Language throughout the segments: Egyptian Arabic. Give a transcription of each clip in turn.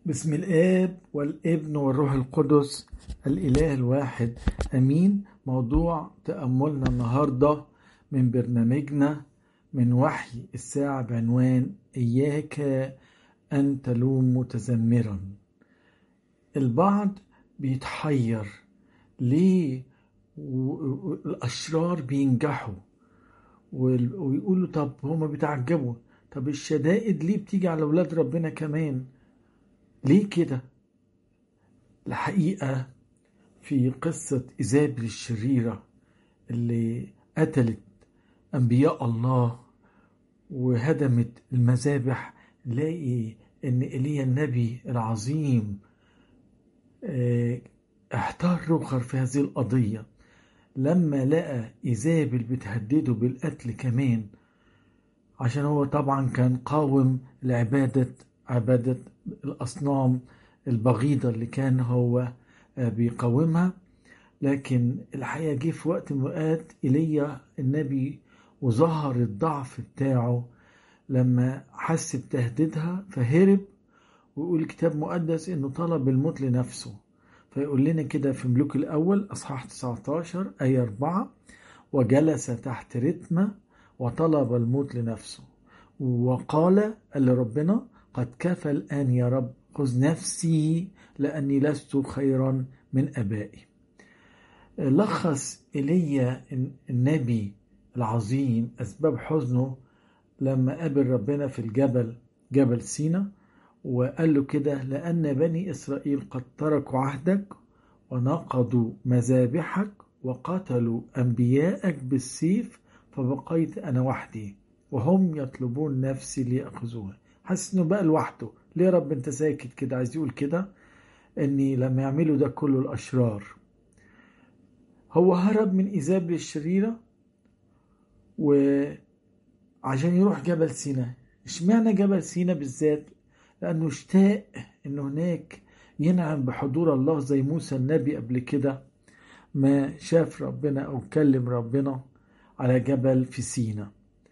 بسم الآب والابن والروح القدس الإله الواحد أمين موضوع تأملنا النهاردة من برنامجنا من وحي الساعة بعنوان إياك أن تلوم متذمرا البعض بيتحير ليه الأشرار بينجحوا ويقولوا طب هما بيتعجبوا طب الشدائد ليه بتيجي على أولاد ربنا كمان ليه كده الحقيقة في قصة إيزابل الشريرة اللي قتلت أنبياء الله وهدمت المذابح نلاقي إن إيليا النبي العظيم احتار رخر في هذه القضية لما لقى إيزابل بتهدده بالقتل كمان عشان هو طبعا كان قاوم لعبادة عبادة الأصنام البغيضة اللي كان هو بيقاومها لكن الحقيقة جه في وقت من الأوقات إيليا النبي وظهر الضعف بتاعه لما حس بتهديدها فهرب ويقول الكتاب مقدس إنه طلب الموت لنفسه فيقول لنا كده في ملوك الأول أصحاح 19 آية 4 وجلس تحت رتمة وطلب الموت لنفسه وقال لربنا قد كفى الآن يا رب خذ نفسي لأني لست خيرا من أبائي لخص إلي النبي العظيم أسباب حزنه لما قابل ربنا في الجبل جبل سينا وقال له كده لأن بني إسرائيل قد تركوا عهدك ونقضوا مذابحك وقتلوا أنبياءك بالسيف فبقيت أنا وحدي وهم يطلبون نفسي ليأخذوها حاسس انه بقى لوحده ليه يا رب انت ساكت كده عايز يقول كده اني لما يعملوا ده كله الاشرار هو هرب من ايزابل الشريره وعشان يروح جبل سينا اشمعنى جبل سينا بالذات لانه اشتاق ان هناك ينعم بحضور الله زي موسى النبي قبل كده ما شاف ربنا او كلم ربنا على جبل في سينا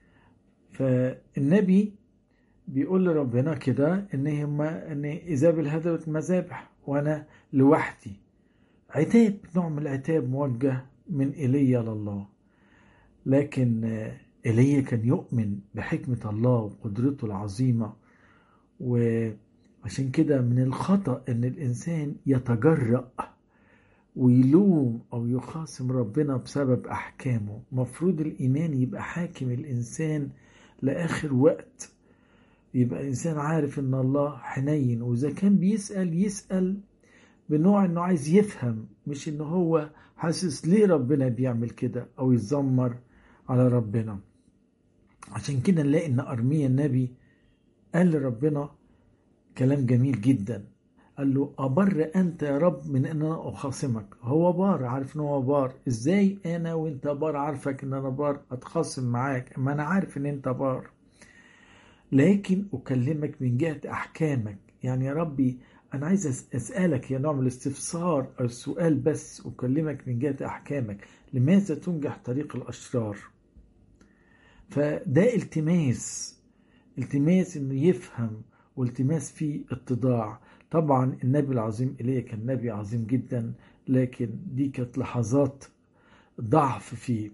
فالنبي بيقول لربنا كده ان هما ان ايزابل هدمت مذابح وانا لوحدي عتاب نوع من العتاب موجه من ايليا لله لكن ايليا كان يؤمن بحكمة الله وقدرته العظيمة وعشان كده من الخطأ ان الانسان يتجرأ ويلوم او يخاصم ربنا بسبب احكامه مفروض الايمان يبقى حاكم الانسان لاخر وقت يبقى الإنسان عارف إن الله حنين وإذا كان بيسأل يسأل بنوع إنه عايز يفهم مش إنه هو حاسس ليه ربنا بيعمل كده أو يتذمر على ربنا عشان كده نلاقي إن أرميا النبي قال لربنا كلام جميل جدا قال له أبر أنت يا رب من أن أنا أخاصمك هو بار عارف إن هو بار إزاي أنا وأنت بار عارفك إن أنا بار أتخاصم معاك ما أنا عارف إن أنت بار لكن أكلمك من جهة أحكامك يعني يا ربي أنا عايز أسألك يا نوع من الاستفسار أو السؤال بس أكلمك من جهة أحكامك لماذا تنجح طريق الأشرار فده التماس التماس إنه يفهم والتماس فيه اتضاع طبعا النبي العظيم إليه كان نبي عظيم جدا لكن دي كانت لحظات ضعف فيه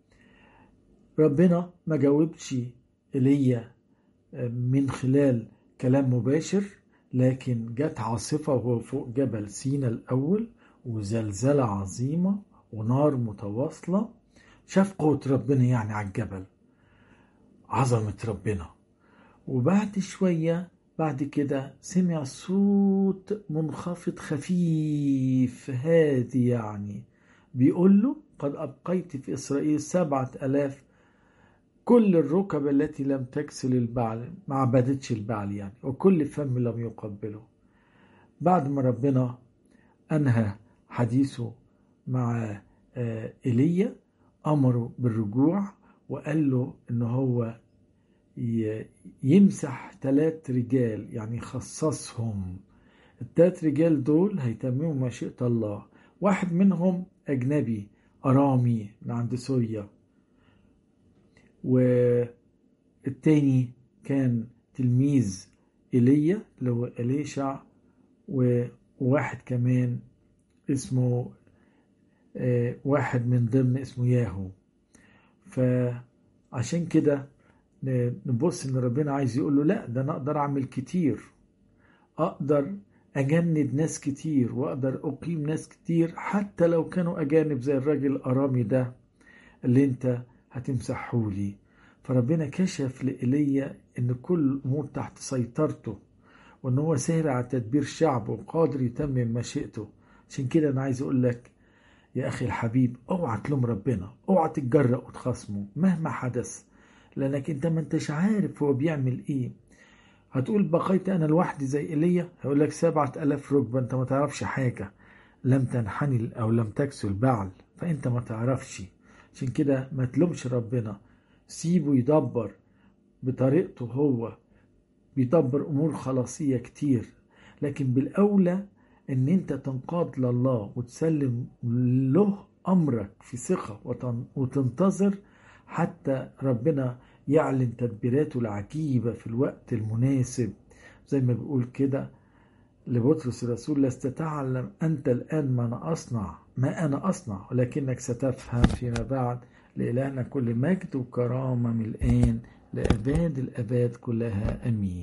ربنا ما جاوبش إليه من خلال كلام مباشر لكن جت عاصفة وهو فوق جبل سينا الأول وزلزلة عظيمة ونار متواصلة شاف قوة ربنا يعني على الجبل عظمة ربنا وبعد شوية بعد كده سمع صوت منخفض خفيف هادي يعني بيقول له قد أبقيت في إسرائيل سبعة ألاف كل الركب التي لم تكسل البعل ما عبدتش البعل يعني وكل فم لم يقبله بعد ما ربنا أنهى حديثه مع إيليا أمره بالرجوع وقال له إن هو يمسح ثلاث رجال يعني خصصهم الثلاث رجال دول هيتمموا مشيئة الله واحد منهم أجنبي أرامي من عند سوريا والتاني كان تلميذ إيليا اللي هو إليشع وواحد كمان اسمه واحد من ضمن اسمه ياهو فعشان كده نبص ان ربنا عايز يقول له لا ده انا اقدر اعمل كتير اقدر اجند ناس كتير واقدر اقيم ناس كتير حتى لو كانوا اجانب زي الراجل الارامي ده اللي انت هتمسحه لي فربنا كشف لإيليا ان كل الامور تحت سيطرته وان هو سارع على تدبير شعبه وقادر يتمم مشيئته عشان كده انا عايز اقول لك يا اخي الحبيب اوعى تلوم ربنا اوعى تتجرأ وتخاصمه مهما حدث لانك انت ما انتش عارف هو بيعمل ايه هتقول بقيت انا لوحدي زي ايليا هيقول لك سبعة الاف ركبة انت ما تعرفش حاجة لم تنحني او لم تكسو البعل فانت ما تعرفش عشان كده ما تلومش ربنا سيبه يدبر بطريقته هو بيدبر امور خلاصية كتير لكن بالاولى ان انت تنقاد لله وتسلم له امرك في ثقة وتنتظر حتى ربنا يعلن تدبيراته العجيبة في الوقت المناسب زي ما بيقول كده لبطرس الرسول لست تعلم أنت الآن ما أنا أصنع ما أنا أصنع ولكنك ستفهم فيما بعد لإلهنا كل مجد وكرامة من الآن لأباد الأباد كلها أمين